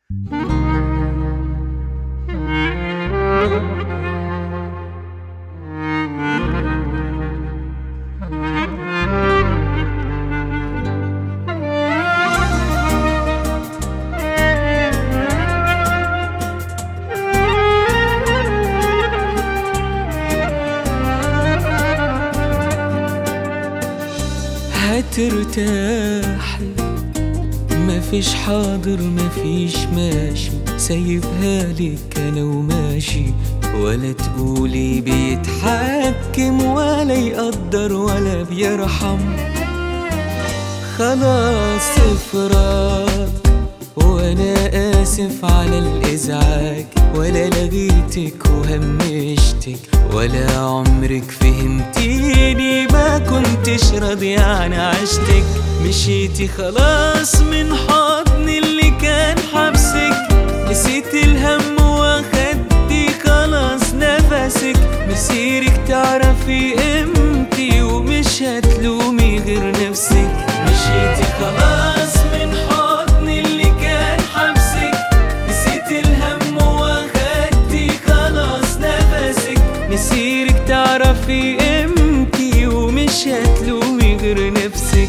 هترتاحي مفيش حاضر مفيش ماشي سايبها لك انا وماشي ولا تقولي بيتحكم ولا يقدر ولا بيرحم خلاص افراق وانا اسف على الازعاج ولا لغيتك وهمشتك ولا عمرك فهمتيني ما كنتش راضي عن عشتك مشيتي خلاص من حضني اللي كان حبسك نسيت الهم واخدتي خلاص نفسك مسيرك تعرفي قيمتي ومش هتلومي غير نفسك مشيتي خلاص من حضني اللي كان حبسك نسيت الهم واخدتي خلاص نفسك مسيرك تعرفي قيمتي ومش هتلومي غير نفسك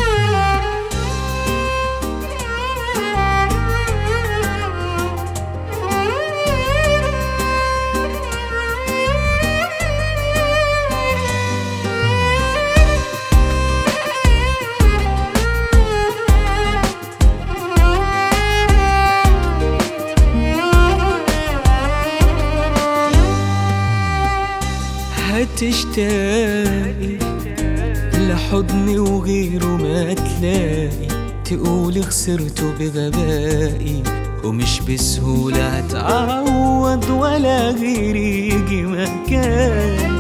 هتشتاقي لحضني وغيره ما تلاقي تقولي خسرته بغبائي ومش بسهولة هتعوض ولا غيري يجي مكان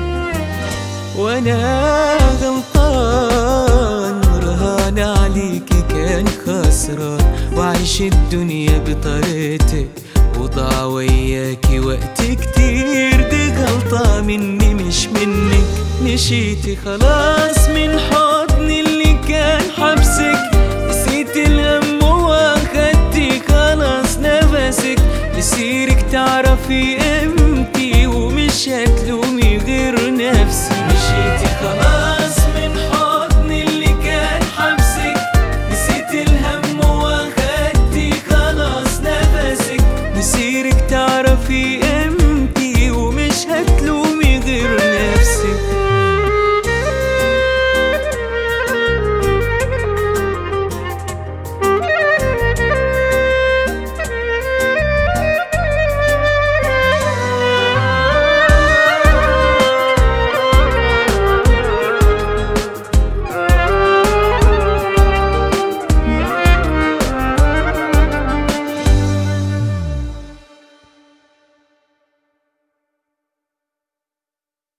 وانا غلطان رهان عليكي كان خسران وعيش الدنيا بطريقتك وضاع وياكي وقت كتير دي غلطة مني مش منك مشيتي خلاص من حضني اللي كان حبسك نسيت الهم واخدتي خلاص نفسك مسيرك تعرفي قيمتي ومش هت